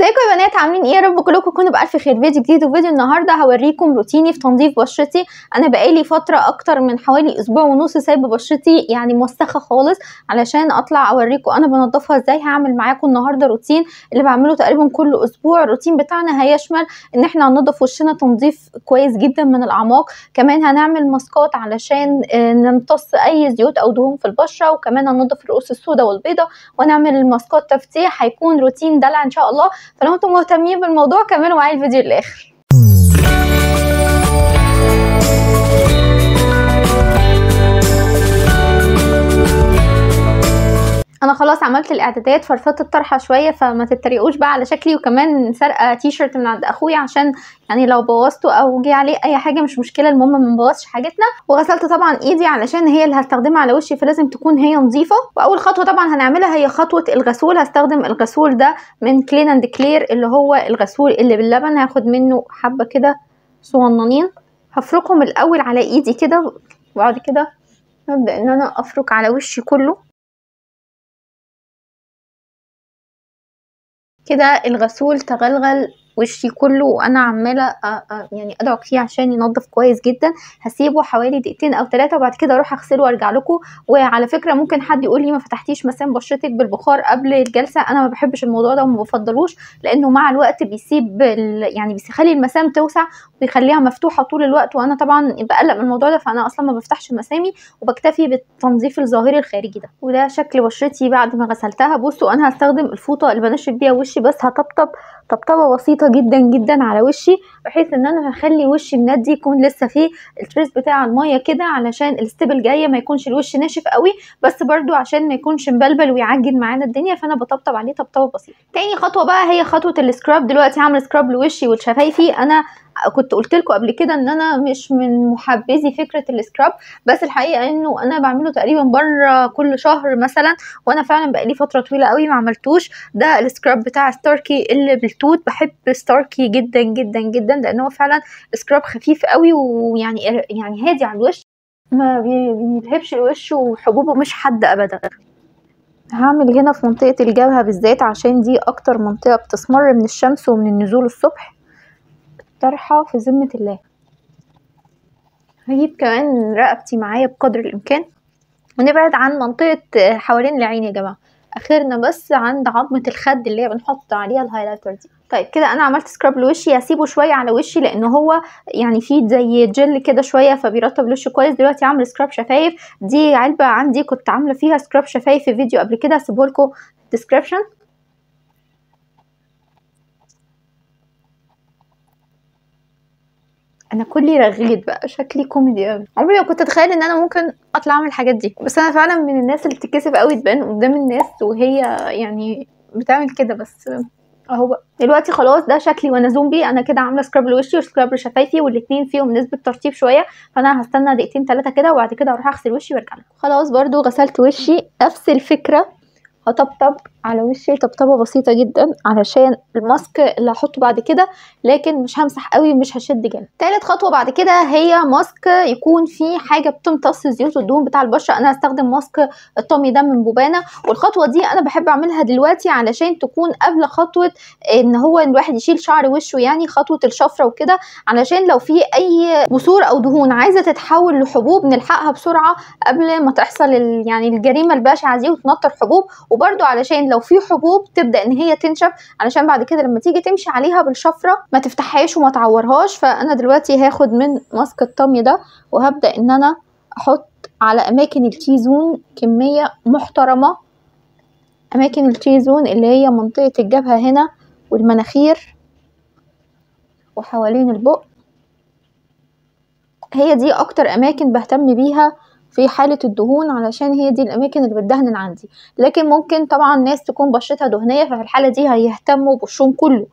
ازيكم يا بنات عاملين ايه يا رب كلكم تكونوا بالف خير فيديو جديد وفيديو النهارده هوريكم روتيني في تنظيف بشرتي انا بقالي فتره اكتر من حوالي اسبوع ونص سايبه بشرتي يعني موسخه خالص علشان اطلع اوريكم انا بنضفها ازاي هعمل معاكم النهارده روتين اللي بعمله تقريبا كل اسبوع الروتين بتاعنا هيشمل ان احنا هننضف وشنا تنظيف كويس جدا من الاعماق كمان هنعمل ماسكات علشان نمتص اي زيوت او دهون في البشره وكمان هننضف الرؤوس السوداء والبيضاء ونعمل ماسكات تفتيح هيكون روتين دلع ان شاء الله فلو انتم مهتمين بالموضوع كملوا معايا الفيديو للاخر انا خلاص عملت الاعدادات فرفضت الطرحه شويه فما تتريقوش بقى على شكلي وكمان سرقه تي شيرت من عند اخويا عشان يعني لو بوظته او جه عليه اي حاجه مش مشكله المهم ما نبوظش حاجتنا وغسلت طبعا ايدي علشان هي اللي هستخدمها على وشي فلازم تكون هي نظيفه واول خطوه طبعا هنعملها هي خطوه الغسول هستخدم الغسول ده من كلين اند كلير اللي هو الغسول اللي باللبن هاخد منه حبه كده صغننين هفركهم الاول على ايدي كده وبعد كده هبدا ان انا افرك على وشي كله كده الغسول تغلغل وشي كله وانا عماله يعني ادعك فيه عشان ينظف كويس جدا هسيبه حوالي دقيقتين او ثلاثه وبعد كده اروح اغسله وارجع لكم وعلى فكره ممكن حد يقول لي ما فتحتيش مسام بشرتك بالبخار قبل الجلسه انا ما بحبش الموضوع ده وما بفضلوش لانه مع الوقت بيسيب يعني بيخلي المسام توسع ويخليها مفتوحه طول الوقت وانا طبعا بقلق من الموضوع ده فانا اصلا ما بفتحش مسامي وبكتفي بالتنظيف الظاهري الخارجي ده وده شكل بشرتي بعد ما غسلتها بصوا انا هستخدم الفوطه اللي بنشف بيها وشي بس هطبطب طبطبه بسيطه جدا جدا على وشي بحيث ان انا هخلي وشي مندي يكون لسه فيه التريس بتاع الميه كده علشان الستيب الجايه ما يكونش الوش ناشف قوي بس برده عشان ما يكونش مبلبل ويعجن معانا الدنيا فانا بطبطب عليه طبطبه بسيطه تاني خطوه بقى هي خطوه السكراب دلوقتي هعمل سكراب لوشي والشفايفي انا كنت قلت لكم قبل كده ان انا مش من محبذي فكره السكراب بس الحقيقه انه انا بعمله تقريبا بره كل شهر مثلا وانا فعلا بقالي فتره طويله قوي ما عملتوش ده السكراب بتاع ستاركي اللي بالتوت بحب ستاركي جدا جدا جدا لان هو فعلا سكراب خفيف قوي ويعني يعني هادي على الوش ما بيلهبش الوش وحبوبه مش حادة ابدا هعمل هنا في منطقه الجبهه بالذات عشان دي اكتر منطقه بتسمر من الشمس ومن النزول الصبح طرحة في ذمة الله هجيب كمان رقبتي معايا بقدر الإمكان ونبعد عن منطقة حوالين العين يا جماعة اخرنا بس عند عظمة الخد اللي هي بنحط عليها الهايلايتر دي طيب كده انا عملت سكراب لوشي هسيبه شويه على وشي لان هو يعني فيه زي جل كده شويه فبيرطب الوش كويس دلوقتي عامل سكراب شفايف دي علبه عندي كنت عامله فيها سكراب شفايف في فيديو قبل كده هسيبه لكم ديسكريبشن انا كلي رغيت بقى شكلي كوميدي قوي عمري ما كنت اتخيل ان انا ممكن اطلع اعمل الحاجات دي بس انا فعلا من الناس اللي بتتكسف قوي تبان قدام الناس وهي يعني بتعمل كده بس اهو بقى دلوقتي خلاص ده شكلي وانا زومبي انا كده عامله سكراب لوشي وسكراب لشفايفي والاثنين فيهم نسبه ترطيب شويه فانا هستنى دقيقتين ثلاثه كده وبعد كده اروح اغسل وشي وارجع لكم خلاص برضو غسلت وشي نفس الفكره هطبطب على وشي طبطبه بسيطه جدا علشان الماسك اللي هحطه بعد كده لكن مش همسح قوي مش هشد جامد تالت خطوه بعد كده هي ماسك يكون فيه حاجه بتمتص الزيوت والدهون بتاع البشره انا هستخدم ماسك الطمي ده من بوبانا والخطوه دي انا بحب اعملها دلوقتي علشان تكون قبل خطوه ان هو الواحد يشيل شعر وشه يعني خطوه الشفره وكده علشان لو في اي بثور او دهون عايزه تتحول لحبوب نلحقها بسرعه قبل ما تحصل يعني الجريمه البشعه دي وتنطر حبوب وبرده علشان لو في حبوب تبدا ان هي تنشف علشان بعد كده لما تيجي تمشي عليها بالشفره ما تفتحهاش وما تعورهاش فانا دلوقتي هاخد من ماسك الطمي ده وهبدا ان انا احط على اماكن التي زون كميه محترمه اماكن التي زون اللي هي منطقه الجبهه هنا والمناخير وحوالين البق هي دي اكتر اماكن بهتم بيها في حالة الدهون علشان هي دي الأماكن اللي بتدهن عندي لكن ممكن طبعا ناس تكون بشرتها دهنية ففي الحالة دي هيهتموا بوشهم كله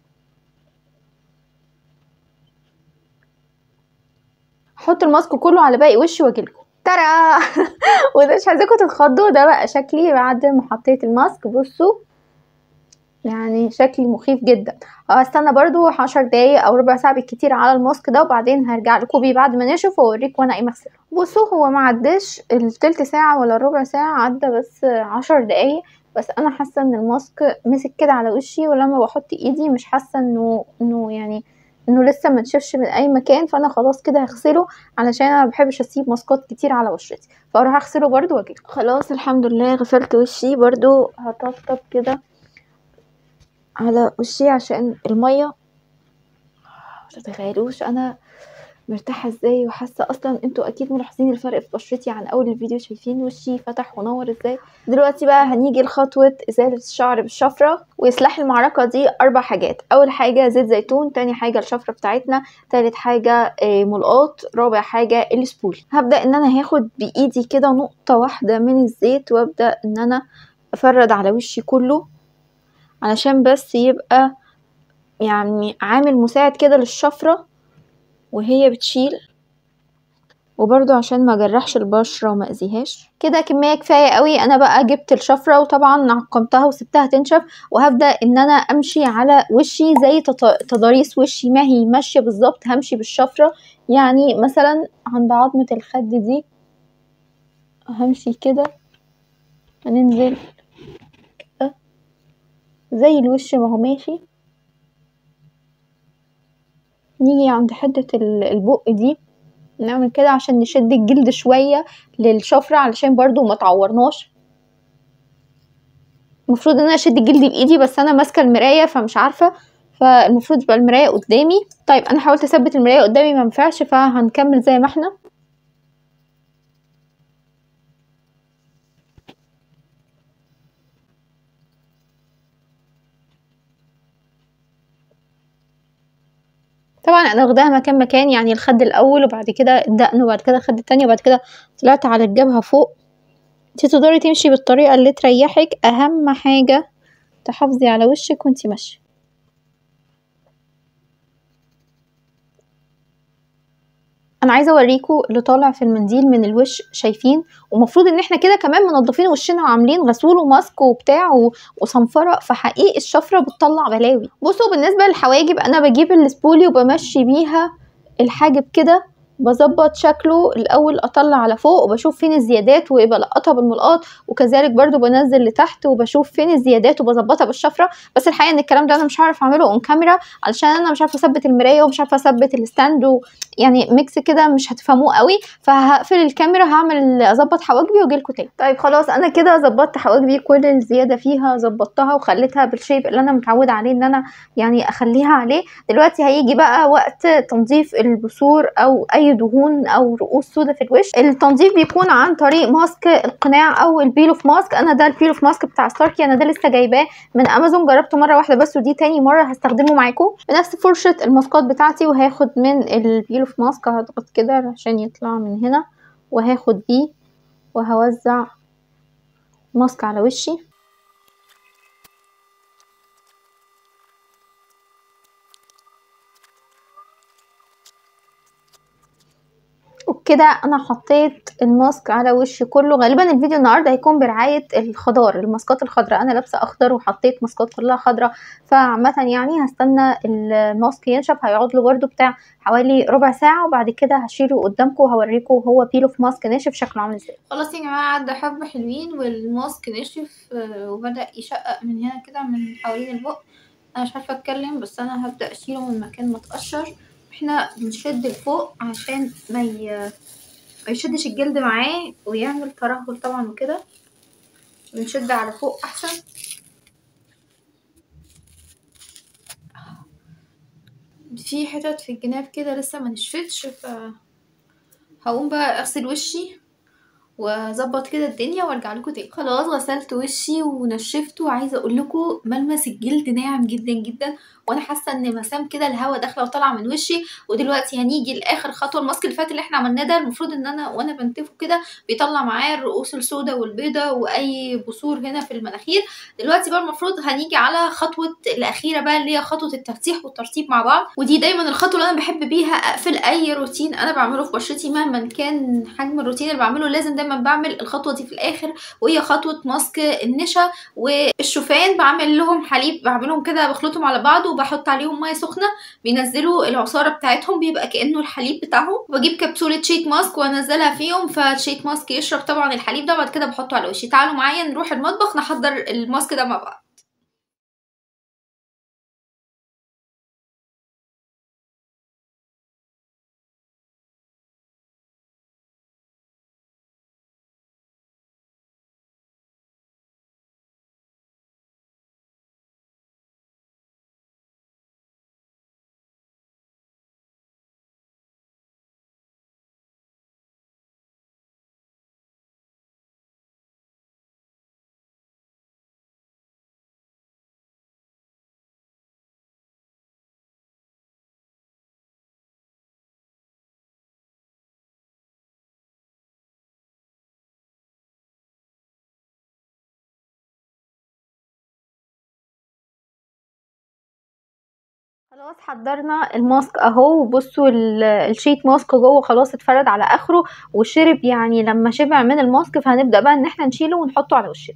احط الماسك كله على باقي وشي واجيلكم ترى وده مش عايزاكم تتخضوا ده بقى شكلي بعد ما حطيت الماسك بصوا يعني شكلي مخيف جدا هستنى برضو عشر دقايق او ربع ساعه بالكتير على الماسك ده وبعدين هرجع لكم بيه بعد ما نشف واوريكم وانا ايه مغسله بصوا هو ما عداش التلت ساعه ولا الربع ساعه عدى بس عشر دقايق بس انا حاسه ان الماسك مسك كده على وشي ولما بحط ايدي مش حاسه انه انه يعني انه لسه ما نشفش من اي مكان فانا خلاص كده هغسله علشان انا مبحبش اسيب ماسكات كتير على بشرتي فاروح اغسله برضو واجي خلاص الحمد لله غسلت وشي برضو هطبطب كده على وشي عشان الميه متتخيلوش انا مرتاحة ازاي وحاسة اصلا انتوا اكيد ملاحظين الفرق في بشرتي عن اول الفيديو شايفين وشي فتح ونور ازاي دلوقتي بقى هنيجي لخطوة ازالة الشعر بالشفرة ويصلح المعركة دي اربع حاجات اول حاجة زيت زيتون تاني حاجة الشفرة بتاعتنا تالت حاجة ملقاط رابع حاجة السبول هبدأ ان انا هاخد بايدي كده نقطة واحدة من الزيت وابدأ ان انا افرد على وشي كله علشان بس يبقى يعني عامل مساعد كده للشفرة وهي بتشيل وبرضو عشان ما اجرحش البشرة وما اذيهاش كده كمية كفاية قوي انا بقى جبت الشفرة وطبعا عقمتها وسبتها تنشف وهبدأ ان انا امشي على وشي زي تضاريس وشي ما هي ماشية بالظبط همشي بالشفرة يعني مثلا عند عظمة الخد دي همشي كده هننزل كده زي الوش ما هو ماشي نيجي عند حدة البق دي نعمل كده عشان نشد الجلد شوية للشفرة علشان برضو ما تعورناش المفروض ان انا اشد الجلد بايدي بس انا ماسكة المراية فمش عارفة فالمفروض تبقى المراية قدامي طيب انا حاولت اثبت المراية قدامي ما ينفعش فهنكمل زي ما احنا طبعا انا واخداها مكان مكان يعني الخد الاول وبعد كده الدقن وبعد كده الخد التانية وبعد كده طلعت على الجبهة فوق انتي تقدري تمشي بالطريقة اللي تريحك اهم حاجة تحافظي على وشك وانتي ماشية انا عايزه اوريكم اللي طالع في المنديل من الوش شايفين ومفروض ان احنا كده كمان منضفين وشنا وعاملين غسول وماسك وبتاع وصنفره فحقيقي الشفره بتطلع بلاوي بصوا بالنسبه للحواجب انا بجيب السبولي وبمشي بيها الحاجب كده بظبط شكله الاول اطلع على فوق وبشوف فين الزيادات وبلقطها بالملقاط وكذلك برضو بنزل لتحت وبشوف فين الزيادات وبظبطها بالشفره بس الحقيقه ان الكلام ده انا مش هعرف اعمله اون كاميرا علشان انا مش عارفه اثبت المرايه ومش عارفه اثبت الستاند يعني ميكس كده مش هتفهموه قوي فهقفل الكاميرا هعمل اظبط حواجبي واجيلكوا تاني طيب خلاص انا كده ظبطت حواجبي كل الزياده فيها ظبطتها وخليتها بالشيب اللي انا متعوده عليه ان انا يعني اخليها عليه دلوقتي هيجي بقى وقت تنظيف البثور او اي دهون او رؤوس سودا في الوش التنظيف بيكون عن طريق ماسك القناع او البيل اوف ماسك انا ده البيل اوف ماسك بتاع ستاركي انا ده لسه جايباه من امازون جربته مره واحده بس ودي تاني مره هستخدمه معاكم بنفس فرشه الماسكات بتاعتي وهاخد من البيل اوف ماسك هضغط كده عشان يطلع من هنا وهاخد بيه وهوزع ماسك على وشي وبكده انا حطيت الماسك على وشي كله غالبا الفيديو النهارده هيكون برعايه الخضار الماسكات الخضراء انا لابسه اخضر وحطيت ماسكات كلها خضراء فعامه يعني هستنى الماسك ينشف هيقعد له برده بتاع حوالي ربع ساعه وبعد كده هشيله قدامكم وهوريكم هو بيل اوف ماسك ناشف شكله عامل ازاي خلاص يا جماعه عدى حبه حلوين والماسك نشف وبدا يشقق من هنا كده من حوالين البق انا مش عارفه اتكلم بس انا هبدا اشيله من مكان ما اتقشر احنا بنشد لفوق عشان ما ي... ما يشدش الجلد معاه ويعمل ترهل طبعا وكده بنشد على فوق احسن في حتت في الجناب كده لسه ما نشفتش ف هقوم بقى اغسل وشي واظبط كده الدنيا وارجع لكم تاني خلاص غسلت وشي ونشفته وعايزه اقول لكم ملمس الجلد ناعم جدا جدا وانا حاسه ان مسام كده الهواء داخله وطالعه من وشي ودلوقتي هنيجي لاخر خطوه الماسك اللي فات اللي احنا عملناه ده المفروض ان انا وانا بنتفه كده بيطلع معايا الرؤوس السوداء والبيضاء واي بثور هنا في المناخير دلوقتي بقى المفروض هنيجي على خطوه الاخيره بقى اللي هي خطوه التفتيح والترطيب مع بعض ودي دايما الخطوه اللي انا بحب بيها اقفل اي روتين انا بعمله في بشرتي مهما كان حجم الروتين اللي بعمله لازم دايما دايما بعمل الخطوه دي في الاخر وهي خطوه ماسك النشا والشوفان بعمل لهم حليب بعملهم كده بخلطهم على بعض وبحط عليهم ميه سخنه بينزلوا العصاره بتاعتهم بيبقى كانه الحليب بتاعهم بجيب كبسوله شيت ماسك وانزلها فيهم فالشيت ماسك يشرب طبعا الحليب ده بعد كده بحطه على وشي تعالوا معايا نروح المطبخ نحضر الماسك ده مع بعض خلاص حضرنا الماسك اهو وبصوا ال- الشيت ماسك جوه خلاص اتفرد على اخره وشرب يعني لما شبع من الماسك فهنبدأ بقى ان احنا نشيله ونحطه على وشنا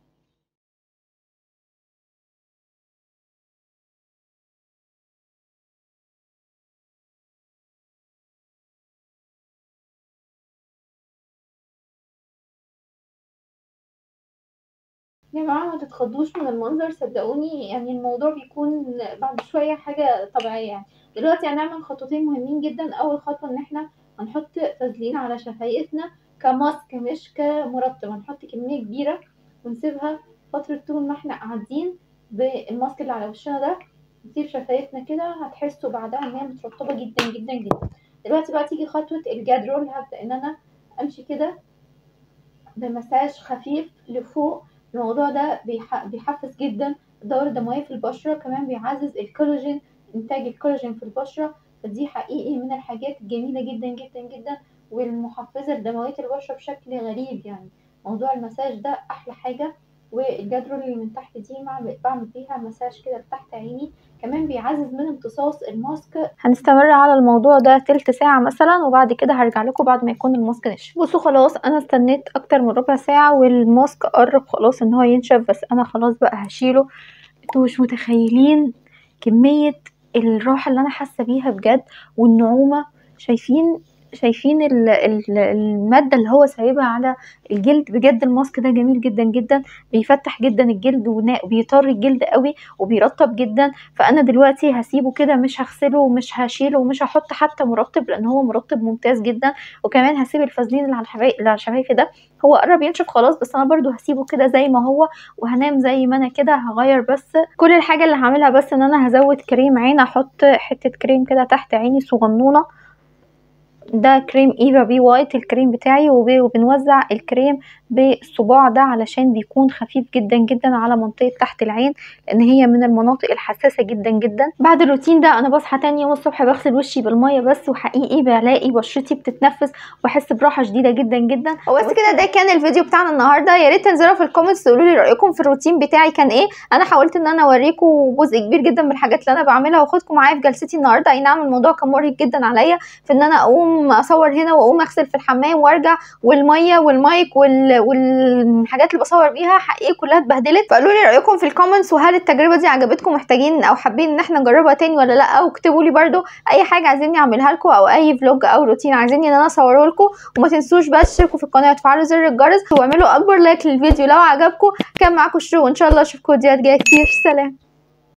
يا جماعة ما تتخضوش من المنظر صدقوني يعني الموضوع بيكون بعد شوية حاجة طبيعية يعني دلوقتي هنعمل خطوتين مهمين جدا أول خطوة إن احنا هنحط فازلين على شفايفنا كماسك مش كمرطب هنحط كمية كبيرة ونسيبها فترة طول ما احنا قاعدين بالماسك اللي على وشنا ده نسيب شفايفنا كده هتحسوا بعدها ان هي مترطبة جدا جدا جدا دلوقتي بقى تيجي خطوة الجاد رول هبدأ ان انا امشي كده بمساج خفيف لفوق الموضوع ده بيح- بيحفز جدا الدورة الدموية في البشرة كمان بيعزز الكولاجين إنتاج الكولاجين في البشرة فدي حقيقي من الحاجات الجميلة جدا جدا جدا والمحفزة لدموية البشرة بشكل غريب يعني موضوع المساج ده أحلى حاجة والجدرول اللي من تحت دي بعمل بعمل بيها مساج كده لتحت عيني كمان بيعزز من امتصاص الماسك هنستمر على الموضوع ده تلت ساعة مثلا وبعد كده هرجع لكم بعد ما يكون الماسك نشف بصوا خلاص انا استنيت اكتر من ربع ساعة والماسك قرب خلاص ان هو ينشف بس انا خلاص بقى هشيله انتوا مش متخيلين كمية الراحة اللي انا حاسة بيها بجد والنعومة شايفين شايفين ال- ال- المادة اللي هو سايبها على الجلد بجد الماسك ده جميل جدا جدا بيفتح جدا الجلد ونا- وبيطر الجلد قوي وبيرطب جدا فانا دلوقتي هسيبه كده مش هغسله ومش هشيله ومش هحط حتى مرطب لان هو مرطب ممتاز جدا وكمان هسيب الفازلين اللي على الحبايب اللي على شفايفي ده هو قرب ينشف خلاص بس انا برضو هسيبه كده زي ما هو وهنام زي ما انا كده هغير بس كل الحاجه اللي هعملها بس ان انا هزود كريم عين احط حته كريم كده تحت عيني صغنونه ده كريم ايفا بي وايت الكريم بتاعي وب- وبنوزع الكريم بالصباع ده علشان بيكون خفيف جدا جدا على منطقه تحت العين لان هي من المناطق الحساسه جدا جدا بعد الروتين ده انا بصحى تاني يوم الصبح بغسل وشي بالميه بس وحقيقي بلاقي بشرتي بتتنفس واحس براحه شديده جدا جدا وبس كده ده كان الفيديو بتاعنا النهارده يا ريت تنزلوا في الكومنتس تقولوا لي رايكم في الروتين بتاعي كان ايه انا حاولت ان انا اوريكم جزء كبير جدا من الحاجات اللي انا بعملها واخدكم معايا في جلستي النهارده اي نعم الموضوع كان مرهق جدا عليا في ان انا اقوم اصور هنا واقوم اغسل في الحمام وارجع والميه والمايك وال... والحاجات اللي بصور بيها حقيقي كلها اتبهدلت فقولوا لي رايكم في الكومنتس وهل التجربه دي عجبتكم محتاجين او حابين ان احنا نجربها تاني ولا لا واكتبوا لي برده اي حاجه عايزيني اعملها لكم او اي فلوج او روتين عايزيني ان انا اصوره لكم وما تنسوش بقى تشتركوا في القناه وتفعلوا زر الجرس واعملوا اكبر لايك للفيديو لو عجبكم كان معاكم شروق وان شاء الله اشوفكم فيديوهات جايه كتير سلام